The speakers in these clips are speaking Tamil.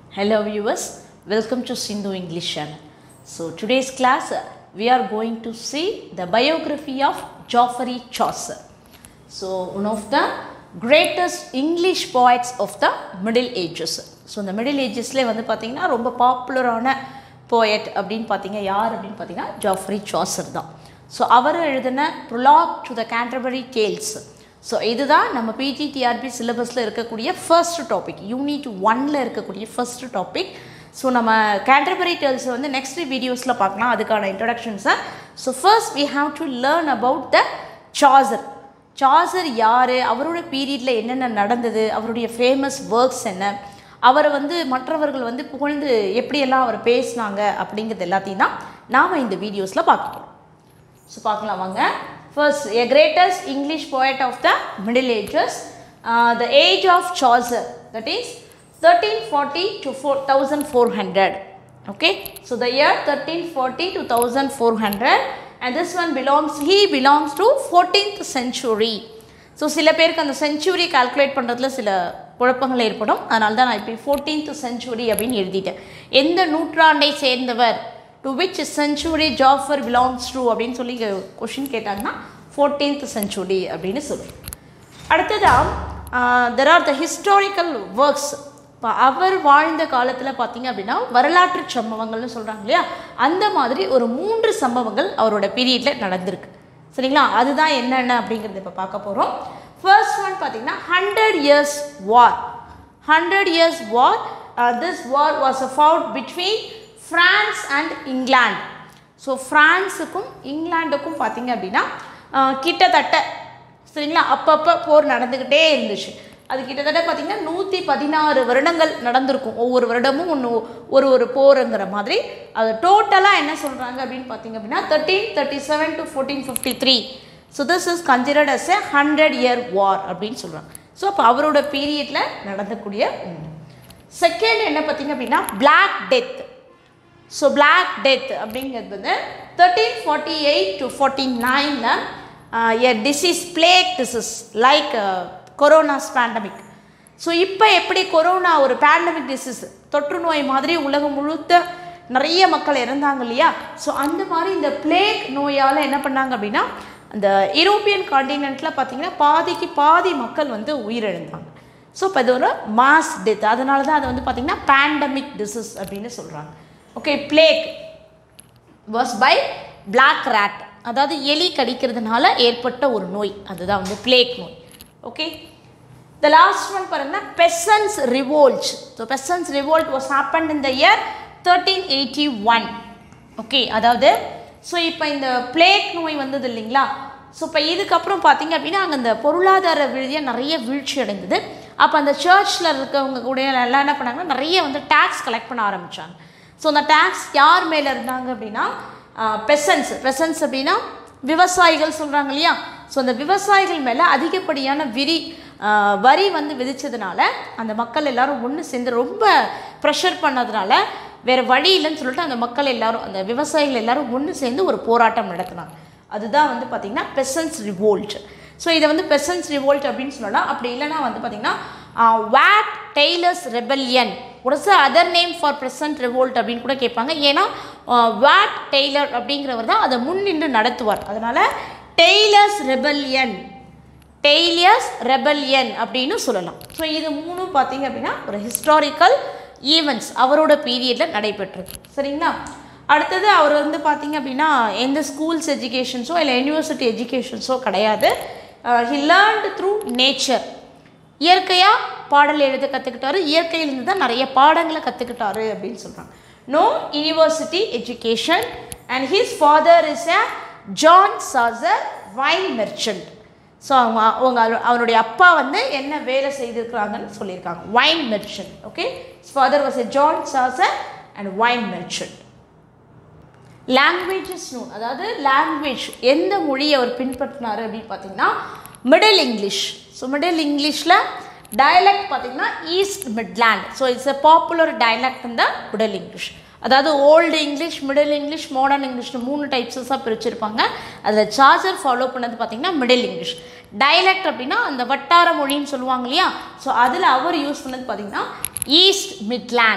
Hello viewers, welcome to Sindhu English channel. So today's class uh, we are going to see the biography of Geoffrey Chaucer. So one of the greatest English poets of the Middle Ages. So இந்த மிடில் ஏஜஸ்லேயே வந்து பார்த்தீங்கன்னா ரொம்ப பாப்புலரான போயட் அப்படின்னு பார்த்தீங்க யார் அப்படின்னு பார்த்தீங்கன்னா ஜாஃப்ரி சாசர் தான் ஸோ அவர் எழுதின prologue to the Canterbury Tales so இதுதான் நம்ம பிஜிடிஆர்பி சிலபஸில் இருக்கக்கூடிய ஃபர்ஸ்ட் டாபிக் யூனிட் ஒன்ல இருக்கக்கூடிய ஃபர்ஸ்ட் டாபிக் ஸோ நம்ம கேண்டர்பரி டேல்ஸ் வந்து நெக்ஸ்ட் வீடியோஸில் பார்க்கலாம் அதுக்கான இன்ட்ரடக்ஷன்ஸை so first we have to learn about the Chaucer Chaucer யார் அவரோட பீரியடில் என்னென்ன நடந்தது அவருடைய ஃபேமஸ் ஒர்க்ஸ் என்ன அவரை வந்து மற்றவர்கள் வந்து புகழ்ந்து எப்படியெல்லாம் அவர் பேசினாங்க அப்படிங்கிறது எல்லாத்தையும் தான் நாம் இந்த வீடியோஸில் பார்க்கலாம் ஸோ பார்க்கலாம் வாங்க first a greatest English poet of the middle ages the age of Chaucer that is thirteen forty to four thousand four hundred okay so the year thirteen forty to thousand four hundred and this one belongs he belongs to fourteenth century so சில பேருக்கு அந்த செஞ்சுரி கால்குலேட் பண்ணுறதுல சில குழப்பங்கள் ஏற்படும் அதனால தான் நான் இப்போ ஃபோர்டீன்த் செஞ்சுரி அப்படின்னு எழுதிட்டேன் எந்த நூற்றாண்டை சேர்ந்தவர் to which century Geoffrey belongs to அப்படின்னு சொல்லி கொஷின் கேட்டாங்கன்னா ஃபோர்டீன்த் செஞ்சுரி அப்படின்னு சொல்லுவோம் அடுத்ததாக there are the historical works இப்போ அவர் வாழ்ந்த காலத்தில் பார்த்தீங்க அப்படின்னா வரலாற்று சம்பவங்கள்னு சொல்கிறாங்க இல்லையா அந்த மாதிரி ஒரு மூன்று சம்பவங்கள் அவரோட பீரியடில் நடந்திருக்கு சரிங்களா அதுதான் என்னென்ன அப்படிங்கிறத இப்போ பார்க்க போகிறோம் ஃபர்ஸ்ட் ஒன் பார்த்தீங்கன்னா hundred years war hundred years war this war was a fought between France and England so ஃப்ரான்ஸுக்கும் இங்கிலாண்டுக்கும் பார்த்தீங்க அப்படின்னா கிட்டத்தட்ட சரிங்களா அப்பப்போ போர் நடந்துக்கிட்டே இருந்துச்சு அது கிட்டத்தட்ட பார்த்திங்கன்னா நூற்றி பதினாறு வருடங்கள் நடந்திருக்கும் ஒவ்வொரு வருடமும் ஒன்று ஒரு ஒரு போருங்கிற மாதிரி அது டோட்டலாக என்ன சொல்கிறாங்க அப்படின்னு பார்த்தீங்க அப்படின்னா thirteen thirty seven to fourteen fifty three so this is considered as a hundred year war அப்படின்னு சொல்கிறாங்க ஸோ அப்போ அவரோட பீரியடில் நடந்தக்கூடிய ஒன்று செகண்ட் என்ன பார்த்தீங்க அப்படின்னா Black Death so Black Death அப்படிங்கிறது வந்து thirteen forty eight to forty நைனில் a disease plague disease like corona's pandemic so இப்போ எப்படி கொரோனா ஒரு பேண்டமிக் டிசீஸ் தொற்று நோய் மாதிரி உலகம் முழுத்த நிறைய மக்கள் இறந்தாங்க இல்லையா ஸோ அந்த மாதிரி இந்த பிளேக் நோயால் என்ன பண்ணாங்க அப்படின்னா அந்த யூரோப்பியன் காண்டினென்ட்டில் பார்த்தீங்கன்னா பாதிக்கு பாதி மக்கள் வந்து உயிரிழந்தாங்க ஸோ இப்போ இது ஒரு மாஸ் டெத் அதனால தான் அதை வந்து பார்த்திங்கன்னா பேண்டமிக் டிசீஸ் அப்படின்னு சொல்கிறாங்க okay plague was by black rat அதாவது எலி கடிக்கிறதுனால ஏற்பட்ட ஒரு நோய் அதுதான் வந்து பிளேக் நோய் ஓகே த லாஸ்ட் ஒன் பாருங்கன்னா peasants revolt so peasants revolt was happen in the year thirteen eighty one okay அதாவது ஸோ இப்போ இந்த பிளேக் நோய் வந்தது இல்லைங்களா ஸோ இப்போ இதுக்கப்புறம் பார்த்தீங்க அப்படின்னா அங்கே அந்த பொருளாதார ரீதியாக நிறைய வீழ்ச்சி அடைந்தது அப்போ அந்த சர்ச்சில் இருக்கவங்க கூட எல்லாம் என்ன பண்ணாங்கன்னா நிறைய வந்து டேக்ஸ் கலெக்ட் பண்ண ஆரம்பித்தாங்க ஸோ அந்த டேக்ஸ் யார் மேலே இருந்தாங்க அப்படின்னா பெசன்ஸ் பெசன்ஸ் அப்படின்னா விவசாயிகள் சொல்கிறாங்க இல்லையா ஸோ அந்த விவசாயிகள் மேலே அதிகப்படியான விரி வரி வந்து விதித்ததுனால அந்த மக்கள் எல்லாரும் ஒன்று சேர்ந்து ரொம்ப ப்ரெஷர் பண்ணதுனால வேறு வழி இல்லைன்னு சொல்லிட்டு அந்த மக்கள் எல்லாரும் அந்த விவசாயிகள் எல்லாரும் ஒன்று சேர்ந்து ஒரு போராட்டம் நடத்தினாங்க அதுதான் வந்து பார்த்திங்கன்னா பெசன்ஸ் ரிவோல்ட் ஸோ இதை வந்து பெசன்ஸ் ரிவோல்ட் அப்படின்னு சொல்லலாம் அப்படி இல்லைனா வந்து பார்த்திங்கன்னா Wat Tyler's rebellion its other name for peasant revolt அப்படின்னு கூட கேட்பாங்க ஏன்னா வேட் டெய்லர் அப்படிங்கிறவர் தான் அதை முன்னின்று நடத்துவார் அதனால் டெய்லர்ஸ் ரெபல்யன் டெய்லியர்ஸ் ரெபல்யன் அப்படின்னு சொல்லலாம் ஸோ இது மூணும் பார்த்தீங்க அப்படின்னா ஒரு ஹிஸ்டாரிக்கல் ஈவெண்ட்ஸ் அவரோட பீரியடில் நடைபெற்றது சரிங்களா அடுத்தது அவர் வந்து பார்த்தீங்க அப்படின்னா எந்த ஸ்கூல்ஸ் எஜுகேஷன்ஸோ இல்லை யூனிவர்சிட்டி எஜுகேஷன்ஸோ கிடையாது ஹி லேர்ன்டு த்ரூ நேச்சர் இயற்கையாக பாடல் எழுத கற்றுக்கிட்டாரு இயற்கையிலிருந்து தான் நிறைய பாடங்களை கற்றுக்கிட்டாரு அப்படின்னு சொல்கிறாங்க no university education and his father is a John Chaucer wine merchant so அவங்க அவங்க அவனுடைய அப்பா வந்து என்ன வேலை செய்திருக்கிறாங்கன்னு சொல்லியிருக்காங்க wine merchant okay father was a John Chaucer and wine merchant languages known அதாவது லாங்குவேஜ் எந்த மொழியை அவர் பின்பற்றினார் அப்படின்னு பார்த்தீங்கன்னா மிடில் இங்கிலீஷ் ஸோ மிடில் இங்கிலீஷில் டயலக்ட் பார்த்தீங்கன்னா East Midland so it's a popular dialect இந்த மிடில் இங்கிலீஷ் அதாவது Old English Middle English modern இங்கிலீஷ்னு மூணு டைப்ஸஸாக பிரிச்சிருப்பாங்க அதில் சார்ஜர் ஃபாலோ பண்ணது பார்த்திங்கன்னா மிடில் இங்கிலீஷ் டைலக்ட் அப்படின்னா அந்த வட்டார மொழின்னு சொல்லுவாங்க இல்லையா ஸோ அதில் அவர் யூஸ் பண்ணது பார்த்திங்கன்னா East Midland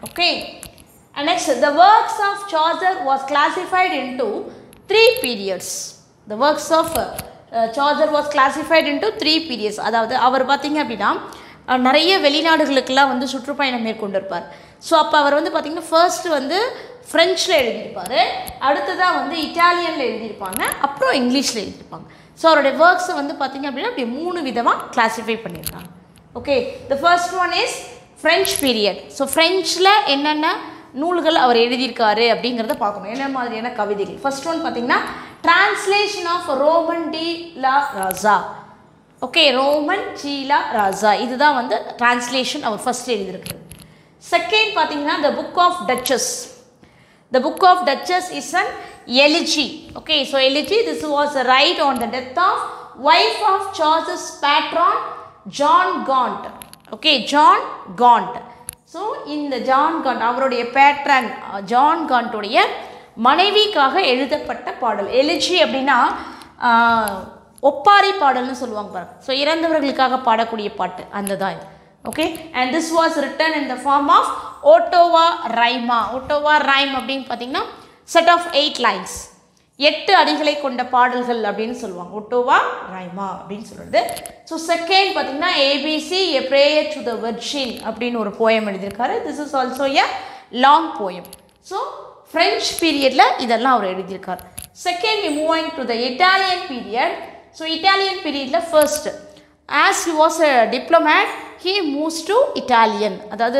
Okay. And next, the works of Chaucer was classified into three periods. The works of uh, uh, Chaucer was classified into three periods. அதாவது அவர் பார்த்தீங்க அப்படின்னா அஹ், நிறைய வெளிநாடுகளுக்கெல்லாம் வந்து சுற்றுப்பயணம் மேற்கொண்டிருப்பார் ஸோ அப்போ அவர் வந்து பார்த்தீங்கன்னா ஃபர்ஸ்ட் வந்து ஃப்ரெஞ்சில் எழுதியிருப்பார் அடுத்ததாக வந்து இட்டாலியனில் எழுதியிருப்பாங்க அப்புறம் இங்கிலீஷில் எழுதியிருப்பாங்க ஸோ அவருடைய ஒர்க்ஸை வந்து பார்த்தீங்க அப்படின்னா அப்படி மூணு விதமாக கிளாஸிஃபை பண்ணியிருக்காங்க okay the first one is French period so ஃப்ரெஞ்சில் என்னென்ன நூல்கள் அவர் எழுதியிருக்காரு அப்படிங்கிறத பார்க்கணும் என்ன மாதிரியான கவிதைகள் ஃபர்ஸ்ட் ஒன் பார்த்தீங்கன்னா translation of Roman de la Rose okay Roman de la Rose இதுதான் வந்து டிரான்ஸ்லேஷன் அவர் ஃபர்ஸ்ட் எழுதியிருக்கிறது செகண்ட் பார்த்தீங்கன்னா the Book of Duchess The book of Duchess is an elegy. Okay, so elegy, this was a right on the death of wife of Chaucer's patron, John Gaunt. Okay, John Gaunt. So இந்த ஜான் காண்ட் அவருடைய பேட்ரன் ஜான் காண்ட்டுடைய மனைவிக்காக எழுதப்பட்ட பாடல் எலிஜி அப்படின்னா ஆஹ், ஒப்பாரி பாடல்னு சொல்லுவாங்க பாருங்க ஸோ இறந்தவர்களுக்காக பாடக்கூடிய பாட்டு அந்த தான் இது okay and this was written in the form of ottava rima ottava rhyme அப்படின்னு பார்த்தீங்கன்னா செட் ஆஃப் எயிட் லைன்ஸ் எட்டு அடிகளை கொண்ட பாடல்கள் அப்படின்னு சொல்லுவாங்க ஒட்டோவா ரைமா அப்படின்னு சொல்கிறது ஸோ செகண்ட் பார்த்தீங்கன்னா ABC a prayer to the Virgin அப்படின்னு ஒரு போயம் எழுதியிருக்காரு this is also a long poem so French பீரியடில் இதெல்லாம் அவர் எழுதியிருக்கார் second we moving to the Italian period so Italian பீரியடில் first as he was a diplomat he moves to Italian அதாவது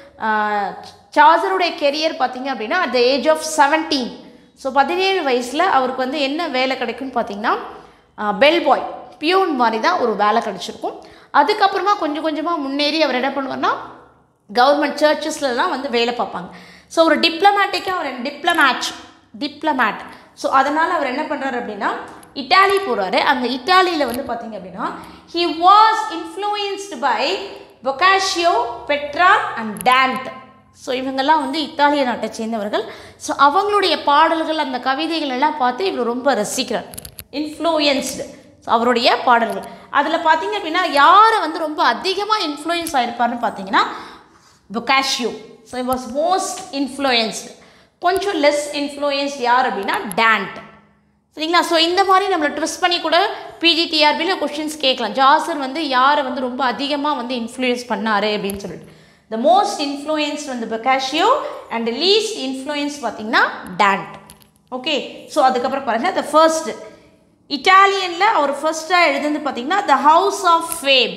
சார்ஜருடைய கெரியர் பார்த்தீங்க அப்படின்னா at the age of seventeen so பதினேழு வயசில் அவருக்கு வந்து என்ன வேலை கிடைக்கும்னு பார்த்தீங்கன்னா பெல் பாய் பியூன் மாதிரி தான் ஒரு வேலை கிடைச்சிருக்கும் அதுக்கப்புறமா கொஞ்சம் கொஞ்சமாக முன்னேறி அவர் என்ன பண்ணுவார்னா கவர்மெண்ட் சர்ச்சஸ்லலாம் வந்து வேலை பார்ப்பாங்க ஸோ ஒரு டிப்ளமேட்டிக்காக அவர் டிப்ளமேட் டிப்ளமேட் ஸோ அதனால் அவர் என்ன பண்ணுறாரு அப்படின்னா இட்டாலி போகிறாரு அங்கே இட்டாலியில் வந்து பார்த்தீங்க அப்படின்னா he was influenced by Boccaccio Petrarch and Dante so இவங்கெல்லாம் வந்து இத்தாலிய நாட்டை சேர்ந்தவர்கள் ஸோ அவங்களுடைய பாடல்கள் அந்த கவிதைகள் எல்லாம் பார்த்து இவர் ரொம்ப ரசிக்கிறார் இன்ஃப்ளூயன்ஸ்டு ஸோ அவருடைய பாடல்கள் அதில் பார்த்தீங்க அப்படின்னா யாரை வந்து ரொம்ப அதிகமாக இன்ஃப்ளூயன்ஸ் ஆகிருப்பாருன்னு பார்த்தீங்கன்னா Boccaccio so it was most influenced கொஞ்சம் லெஸ் இன்ஃப்ளூயன்ஸ் யார் அப்படின்னா டேண்ட் சரிங்களா ஸோ இந்த மாதிரி நம்மளை ட்விஸ்ட் பண்ணி கூட பிஜிடிஆர்பியில் கொஷின்ஸ் கேட்கலாம் ஜாசர் வந்து யாரை வந்து ரொம்ப அதிகமாக வந்து இன்ஃப்ளூயன்ஸ் பண்ணாரு அப்படின்னு சொல்லிட்டு த மோஸ்ட் இன்ஃப்ளூயன்ஸ் வந்து பெக்காஷியோ அண்ட் லீஸ்ட் இன்ஃப்ளூயன்ஸ் பார்த்தீங்கன்னா டேண்ட் ஓகே ஸோ அதுக்கப்புறம் பாருங்கள் த ஃபர்ஸ்ட் இட்டாலியனில் அவர் ஃபர்ஸ்ட்டாக எழுதுனது பார்த்தீங்கன்னா the House of Fame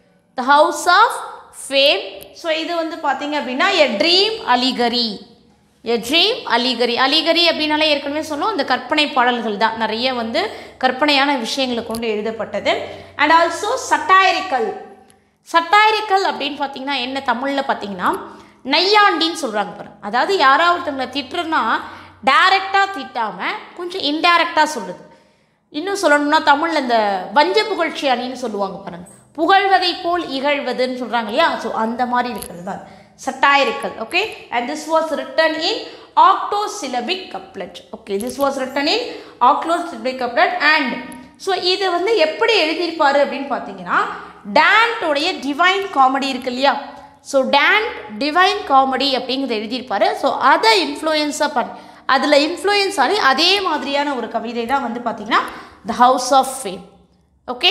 the House of Fame so இது வந்து பார்த்தீங்க அப்படின்னா a dream allegory a dream allegory allegory அப்படின்னாலே ஏற்கனவே சொன்னோம் இந்த கற்பனை பாடல்கள் தான் நிறைய வந்து கற்பனையான விஷயங்களை கொண்டு எழுதப்பட்டது அண்ட் ஆல்சோ சட்டாயரிக்கல் சட்டாயரிக்கல் அப்படின்னு பார்த்தீங்கன்னா என்ன தமிழில் பார்த்தீங்கன்னா நையாண்டின்னு சொல்கிறாங்க பாருங்க அதாவது யாராவது ஒருத்தவங்களை திட்டுறனா டைரெக்டாக திட்டாமல் கொஞ்சம் இன்டைரக்டாக சொல்லுது இன்னும் சொல்லணும்னா தமிழில் இந்த வஞ்ச புகழ்ச்சி அணின்னு சொல்லுவாங்க பாருங்க புகழ்வதை போல் இகழ்வதுன்னு சொல்கிறாங்க இல்லையா ஸோ அந்த மாதிரி இருக்கிறது தான் satirical okay and this was written in octosyllabic couplet okay this was written in octosyllabic couplet and so இது வந்து எப்படி எழுதியிருப்பாரு அப்படின்னு பார்த்தீங்கன்னா டேன்ட்டோடைய டிவைன் காமெடி இருக்கு இல்லையா ஸோ டேன் டிவைன் காமெடி அப்படிங்கிறத எழுதியிருப்பாரு ஸோ அதை இன்ஃப்ளூயன்ஸாக பண்ணி அதில் இன்ஃப்ளூயன்ஸ் ஆகி அதே மாதிரியான ஒரு கவிதை தான் வந்து பார்த்தீங்கன்னா the House of Fame okay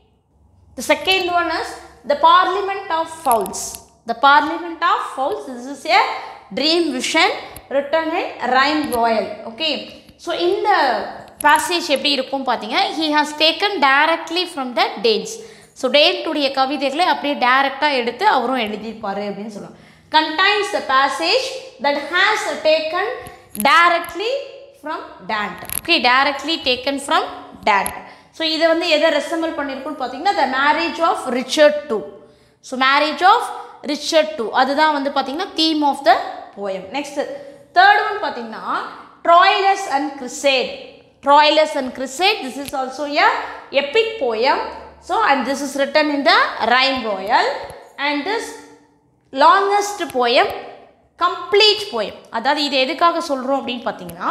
The second one is the Parliament of Fowls. The Parliament of Fowls. This is a dream vision written in rhyme royal. Okay. So இந்த passage எப்படி இருக்கும் பார்த்தீங்க he has taken directly from the dates. So டேட்டுடைய கவிதைகளை அப்படியே டைரெக்டாக எடுத்து அவரும் எழுதியிருப்பாரு அப்படின்னு சொல்லுவாங்க contains the passage that has taken directly from Dante. Okay, directly taken from Dante. So இதை வந்து எதை ரெசம்பிள் பண்ணியிருக்குன்னு பார்த்தீங்கன்னா the marriage of Richard two so marriage of Richard two அதுதான் வந்து பார்த்தீங்கன்னா theme of the poem next third one பார்த்தீங்கன்னா Troilus and Criseyde Troilus and Criseyde this is also a epic poem so and this is written in the rhyme royal and this longest poem complete poem அதாவது இது எதுக்காக சொல்கிறோம் அப்படின்னு பார்த்தீங்கன்னா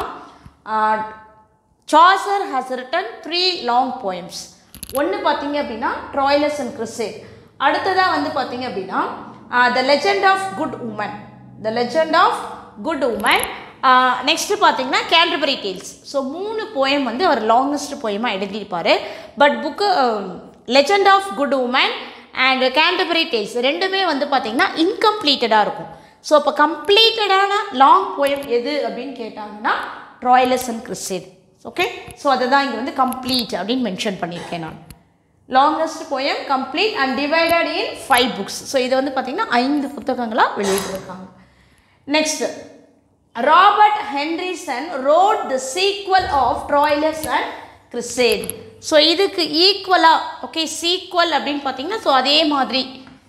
Chaucer has written three long poems ஒன்று பார்த்தீங்க அப்படின்னா ட்ராய்லஸ் அண்ட் கிறிசேட் அடுத்ததாக வந்து பார்த்தீங்க அப்படின்னா the Legend of Good Woman the Legend of Good Woman next பார்த்தீங்கன்னா கேண்டர்பரி டேல்ஸ் ஸோ மூணு போயம் வந்து அவர் லாங்கஸ்ட் போயமாக எழுதியிருப்பார் but book Legend of Good Woman and Canterbury Tales ரெண்டுமே வந்து பார்த்திங்கன்னா இன்கம்ப்ளீட்டடாக இருக்கும் ஸோ இப்போ கம்ப்ளீட்டடான லாங் போயம் எது அப்படின்னு கேட்டாங்கன்னா Troilus and Criseyde okay so அதை தான் இங்கே வந்து கம்ப்ளீட் அப்படின்னு மென்ஷன் பண்ணியிருக்கேன் நான் longest poem complete and divided in five books so இதை வந்து பார்த்திங்கன்னா ஐந்து புத்தகங்களாக வெளியிட்டிருக்காங்க next Robert Henryson wrote the sequel of Troilus and Criseyde so இதுக்கு ஈக்குவலாக ஓகே சீக்வல் அப்படின்னு பார்த்தீங்கன்னா ஸோ அதே மாதிரி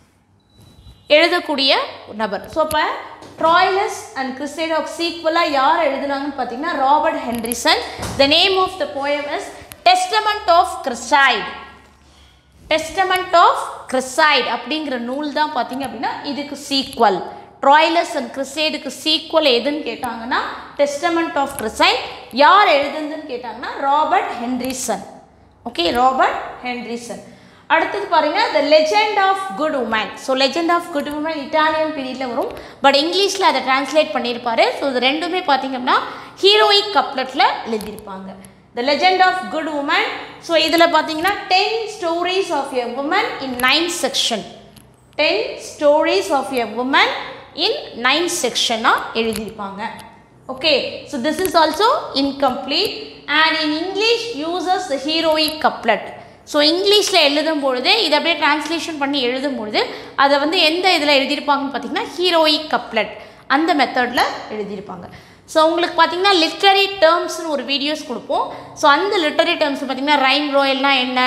எழுதக்கூடிய நபர் ஸோ இப்போ ட்ராய்லஸ் அண்ட் கிறிஸ்டேடாக் சீக்வலாக யார் எழுதுனாங்கன்னு பார்த்தீங்கன்னா Robert Henryson the name of the poem is Testament of Cresseid Testament of Cresseid அப்படிங்கிற நூல் தான் பார்த்தீங்க அப்படின்னா இதுக்கு சீக்வல் ட்ராய்லஸ் அண்ட் கிறிசைடுக்கு சீக்வல் எதுன்னு கேட்டாங்கன்னா டெஸ்டமெண்ட் ஆஃப் கிறிசைட் யார் எழுதுனதுன்னு கேட்டாங்கன்னா Robert Henryson okay Robert Henryson அடுத்தது பாருங்க the Legend of Good Woman so Legend of Good Woman Italian பீரியடில் வரும் பட் இங்கிலீஷில் அதை டிரான்ஸ்லேட் பண்ணியிருப்பாரு ஸோ இது ரெண்டுமே பார்த்தீங்க அப்படின்னா ஹீரோயிக் கப்லெட்டில் எழுதியிருப்பாங்க the Legend of Good Woman so இதில் பார்த்தீங்கன்னா ten stories of a woman in nine section ten stories of a woman in nine செக்ஷனாக எழுதியிருப்பாங்க okay so this is also incomplete and in English uses heroic couplet so இங்கிலீஷில் எழுதும் பொழுது இதை அப்படியே டிரான்ஸ்லேஷன் பண்ணி எழுதும் பொழுது அதை வந்து எந்த இதில் எழுதியிருப்பாங்கன்னு பார்த்தீங்கன்னா ஹீரோயிக் கப்லெட் அந்த மெத்தடில் எழுதியிருப்பாங்க ஸோ உங்களுக்கு பார்த்தீங்கன்னா லிட்ரரி டேர்ம்ஸ்னு ஒரு வீடியோஸ் கொடுப்போம் ஸோ அந்த லிட்ரரி டேர்ம்ஸ் பார்த்தீங்கன்னா ரைம் ரோயல்னா என்ன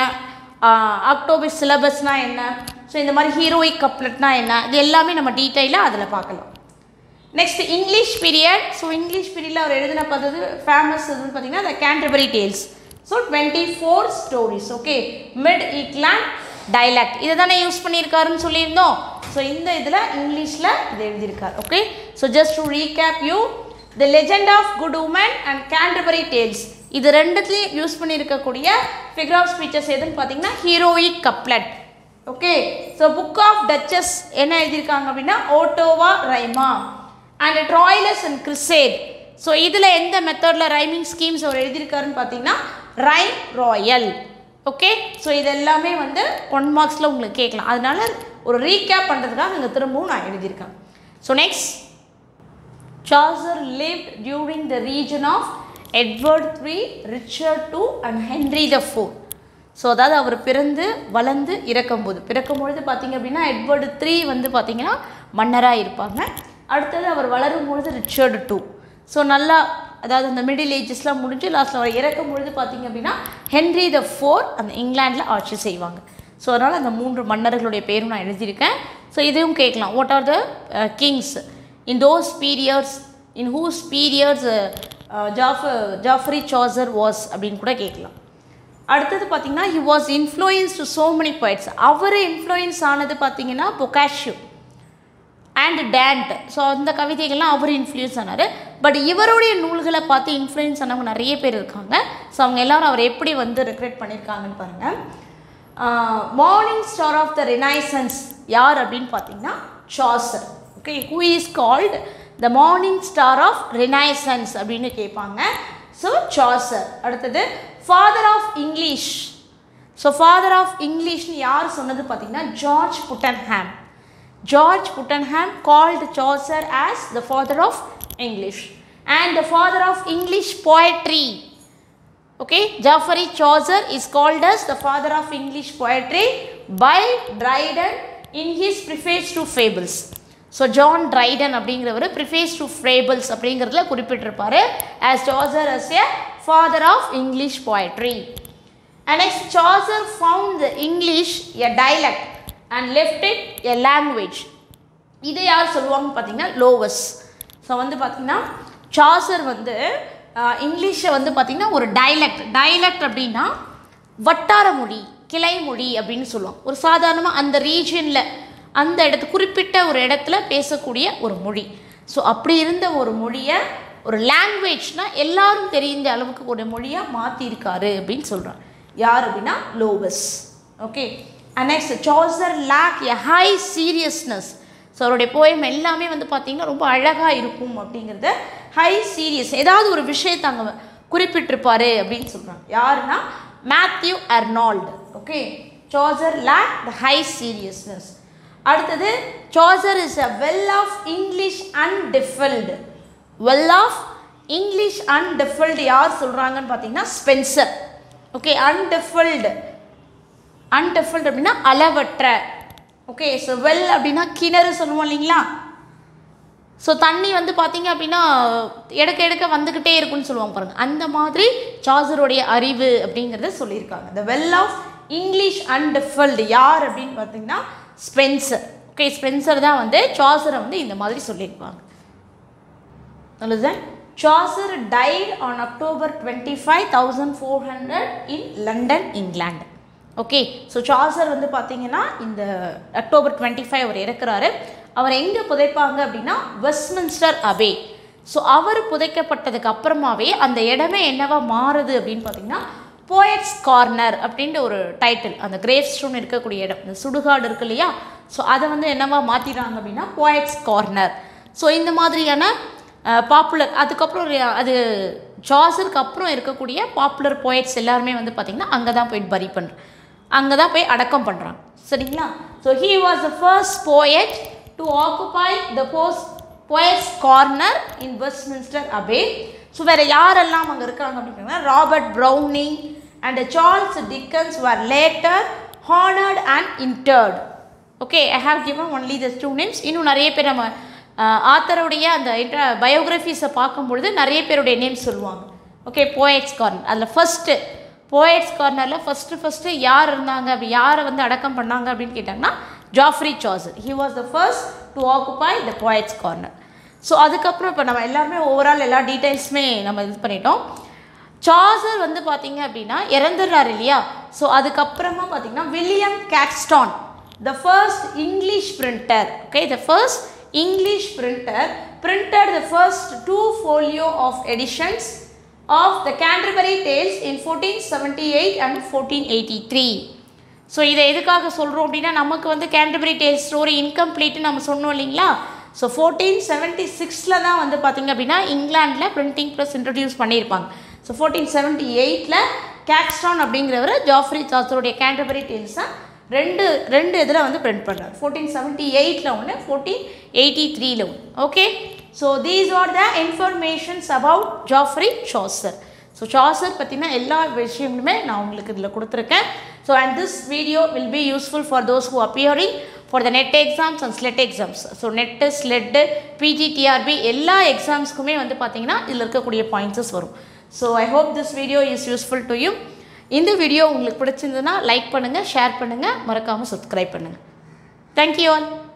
அக்டோபர் சிலபஸ்னா என்ன ஸோ இந்த மாதிரி ஹீரோயிக் கப்லெட்னா என்ன இது எல்லாமே நம்ம டீட்டெயிலாக அதில் பார்க்கலாம் next English period so English பீரியடில் அவர் எழுதின பார்த்தது ஃபேமஸ் இதுன்னு பார்த்தீங்கன்னா the Canterbury Tales so twenty four stories okay Midland dialect இதை தானே யூஸ் பண்ணியிருக்காருன்னு சொல்லியிருந்தோம் ஸோ இந்த இதில் இங்கிலீஷில் இது எழுதியிருக்கார் okay so just to recap you the Legend of Good Woman and Canterbury Tales இது ரெண்டுத்துலேயும் யூஸ் பண்ணியிருக்கக்கூடிய ஃபிகர் ஆஃப் ஸ்பீச்சஸ் எதுன்னு பார்த்தீங்கன்னா heroic couplet okay so Book of Duchess என்ன எழுதியிருக்காங்க அப்படின்னா ottava rima and Troilus and Criseyde so இதில் எந்த மெத்தடில் ரைமிங் ஸ்கீம்ஸ் அவர் எழுதியிருக்காருன்னு பார்த்தீங்கன்னா ரைம் ராயல் ஓகே ஸோ இது எல்லாமே வந்து ஒன் மார்க்ஸில் உங்களுக்கு கேட்கலாம் அதனால ஒரு ரீகேப் பண்ணுறதுக்காக இங்கே திரும்பவும் நான் எழுதியிருக்கேன் so next Chaucer lived during the region of Edward III, Richard II and Henry the Fourth. So அதாவது அவர் பிறந்து வளர்ந்து இறக்கும்போது பிறக்கும்பொழுது பார்த்தீங்க அப்படின்னா எட்வர்டு த்ரீ வந்து பார்த்தீங்கன்னா மன்னராக இருப்பாங்க அடுத்தது அவர் வளரும் பொழுது ரிச்சர்டு டூ ஸோ நல்லா அதாவது அந்த மிடில் ஏஜஸ்லாம் முடிஞ்சு லாஸ்ட்டில் அவர் இறக்கும் பொழுது பார்த்தீங்க அப்படின்னா ஹென்ரி த ஃபோர் அந்த இங்கிலாண்டில் ஆட்சி செய்வாங்க ஸோ அதனால் அந்த மூன்று மன்னர்களுடைய பேரும் நான் எழுதியிருக்கேன் ஸோ இதுவும் கேட்கலாம் what are the kings in those periods in whose periods Geoff Geoffrey Chaucer was அப்படின்னு கூட கேட்கலாம் அடுத்தது பார்த்தீங்கன்னா he was influence to so many poets அவர் இன்ஃப்ளூயன்ஸ் ஆனது பார்த்தீங்கன்னா பொக்காஷியோ அண்ட் டேண்ட் ஸோ அந்த கவிதைகள்லாம் அவர் இன்ஃப்ளூயன்ஸ் ஆனார் பட் இவருடைய நூல்களை பார்த்து இன்ஃப்ளூயன்ஸ் ஆனவங்க நிறைய பேர் இருக்காங்க ஸோ அவங்க எல்லாரும் அவர் எப்படி வந்து ரெக்ரெட் பண்ணியிருக்காங்கன்னு பாருங்கள் morning star of the renaissance யார் அப்படின்னு பார்த்தீங்கன்னா Chaucer okay who is called the morning star of renaissance அப்படின்னு கேட்பாங்க ஸோ சாசர் அடுத்தது father of English so father of இங்கிலீஷ்னு யார் சொன்னது பார்த்தீங்கன்னா George Puttenham George Puttenham called Chaucer as the father of English and the father of English poetry Okay, Geoffrey Chaucer is called as the father of English poetry by Dryden in his preface to fables. So John Dryden அப்படிங்கிறவர் ப்ரிஃபேஸ் டு ஃபேபிள்ஸ் அப்படிங்கிறதுல குறிப்பிட்டிருப்பாரு as Chaucer as a father of English poetry. And next, Chaucer found the English a dialect and left it a language. இதை யார் சொல்லுவாங்கன்னு பார்த்தீங்கன்னா லோவஸ் ஸோ வந்து பார்த்தீங்கன்னா சாசர் வந்து இங்கிலீஷை வந்து பார்த்தீங்கன்னா ஒரு டைலக்ட் டைலக்ட் அப்படின்னா வட்டார மொழி கிளை மொழி அப்படின்னு சொல்லுவோம் ஒரு சாதாரணமாக அந்த ரீஜியனில் அந்த இடத்து குறிப்பிட்ட ஒரு இடத்துல பேசக்கூடிய ஒரு மொழி ஸோ அப்படி இருந்த ஒரு மொழியை ஒரு லாங்குவேஜ்னா எல்லாரும் தெரிந்த அளவுக்கு ஒரு மொழியாக மாற்றிருக்காரு அப்படின்னு சொல்கிறான் யார் அப்படின்னா Lowes okay and next Chaucer lack a high seriousness so அவருடைய போயம் எல்லாமே வந்து பார்த்தீங்கன்னா ரொம்ப அழகாக இருக்கும் அப்படிங்கிறத ஹை சீரியஸ் ஏதாவது ஒரு விஷயத்தை அங்கே குறிப்பிட்டிருப்பாரு அப்படின்னு சொல்கிறாங்க யாருன்னா Matthew Arnold okay Chaucer lack the high seriousness அடுத்தது Chaucer is a well of English undefiled well of English undefiled யார் சொல்கிறாங்கன்னு பார்த்தீங்கன்னா ஸ்பென்சர் ஓகே அன்டிஃபில்டு அன்டிஃபில்டு அப்படின்னா அளவற்ற ஓகே ஸோ வெல் அப்படின்னா கிணறு சொல்லுவோம் இல்லைங்களா ஸோ தண்ணி வந்து பார்த்தீங்க அப்படின்னா எடுக்க எடுக்க வந்துக்கிட்டே இருக்குன்னு சொல்லுவாங்க பாருங்க அந்த மாதிரி சார்ஜருடைய அறிவு அப்படிங்கிறத சொல்லியிருக்காங்க the well of English undefiled யார் அப்படின்னு பார்த்தீங்கன்னா ஸ்பென்சர் ஓகே ஸ்பென்சர் தான் வந்து சார்ஜரை வந்து இந்த மாதிரி சொல்லியிருப்பாங்க நல்லது Chaucer died on October twenty five thousand four hundred in London England okay so Chaucer வந்து பார்த்தீங்கன்னா இந்த அக்டோபர் டுவெண்ட்டி ஃபைவ் அவர் இறக்குறாரு அவர் எங்கே புதைப்பாங்க அப்படின்னா வெஸ்ட்மின்ஸ்டர் அபே ஸோ அவர் புதைக்கப்பட்டதுக்கு அப்புறமாவே அந்த இடமே என்னவா மாறுது அப்படின்னு பார்த்தீங்கன்னா போயட்ஸ் கார்னர் அப்படின்ற ஒரு டைட்டில் அந்த கிரேவ் ஸ்டோன் இருக்கக்கூடிய இடம் இந்த சுடுகாடு இருக்கு இல்லையா ஸோ அதை வந்து என்னவா மாற்றிடுறாங்க அப்படின்னா போயட்ஸ் கார்னர் ஸோ இந்த மாதிரியான பாப்புலர் அதுக்கப்புறம் ஒரு- அது ஜாசருக்கு அப்புறம் இருக்கக்கூடிய பாப்புலர் போயட்ஸ் எல்லாருமே வந்து பார்த்திங்கன்னா அங்கே தான் போயிட்டு பரி பண்ணுற அங்கே தான் போய் அடக்கம் பண்ணுறாங்க சரிங்களா so he was the first poet to occupy the post poets corner in Westminster Abbey so வேறு யாரெல்லாம் அங்கே இருக்காங்க அப்படின்னா Robert Browning and Charles Dickens were later honoured and interred okay I have given only the two names இன்னும் நிறைய பேர் நம்ம ஆத்தருடைய அந்த பயோகிராஃபிஸை பார்க்கும்பொழுது நிறைய பேருடைய நேம் சொல்லுவாங்க ஓகே போயட்ஸ் கார்னர் அதில் ஃபஸ்ட்டு போயட்ஸ் கார்னரில் ஃபஸ்ட்டு ஃபஸ்ட்டு யார் இருந்தாங்க அப்படி யாரை வந்து அடக்கம் பண்ணாங்க அப்படின்னு கேட்டாங்கன்னா Geoffrey Chaucer he was the first to occupy the poets corner so அதுக்கப்புறம் இப்போ நம்ம எல்லாருமே ஓவரால் எல்லா டீட்டெயில்ஸுமே நம்ம இது பண்ணிட்டோம் சார்சர் வந்து பார்த்தீங்க அப்படின்னா இறந்துடுறாரு இல்லையா ஸோ அதுக்கப்புறமா பார்த்தீங்கன்னா William Caxton the first English printer okay the first English printer printed the first two folio of editions of the Canterbury Tales in fourteen seventy eight and fourteen eighty three so இதை எதுக்காக சொல்கிறோம் அப்படின்னா நமக்கு வந்து கேண்டர்பரி டேல் ஸ்டோரி இன்கம்ப்ளீட்னு நம்ம சொன்னோம் இல்லைங்களா ஸோ ஃபோர்டீன் செவன்ட்டி சிக்ஸில் தான் வந்து பார்த்திங்க அப்படின்னா இங்கிலாண்டில் பிரிண்டிங் ப்ரெஸ் இன்ட்ரடியூஸ் பண்ணியிருப்பாங்க ஸோ ஃபோர்டீன் செவன்ட்டி எயிட்டில் கேக்ஸ்டான் அப்படிங்கிறவர் ஜாஃப்ரி சாத்தருடைய கேண்டர்பரி டேல்ஸை ரெண்டு ரெண்டு இதில் வந்து பிரிண்ட் பண்ணுறாரு ஃபோர்டீன் செவன்ட்டி எயிட்டில் ஒன்று ஃபோர்டீன் எயிட்டி த்ரீல ஒன்று okay so these are the informations about Geoffrey Chaucer so Chaucer பற்றின எல்லா விஷயங்களுமே நான் உங்களுக்கு இதில் கொடுத்துருக்கேன் so and this video will be useful for those who appearing for the NET exams and SLET exams so NET SLET PGTRB எல்லா எக்ஸாம்ஸ்க்குமே வந்து பார்த்தீங்கன்னா இதில் இருக்கக்கூடிய பாயிண்ட்ஸஸ் வரும் so I hope this video is useful to you இந்த வீடியோ உங்களுக்கு பிடிச்சிருந்ததுன்னா லைக் பண்ணுங்கள் ஷேர் பண்ணுங்கள் மறக்காமல் சப்ஸ்கிரைப் பண்ணுங்கள் தேங்க்யூ ஆல்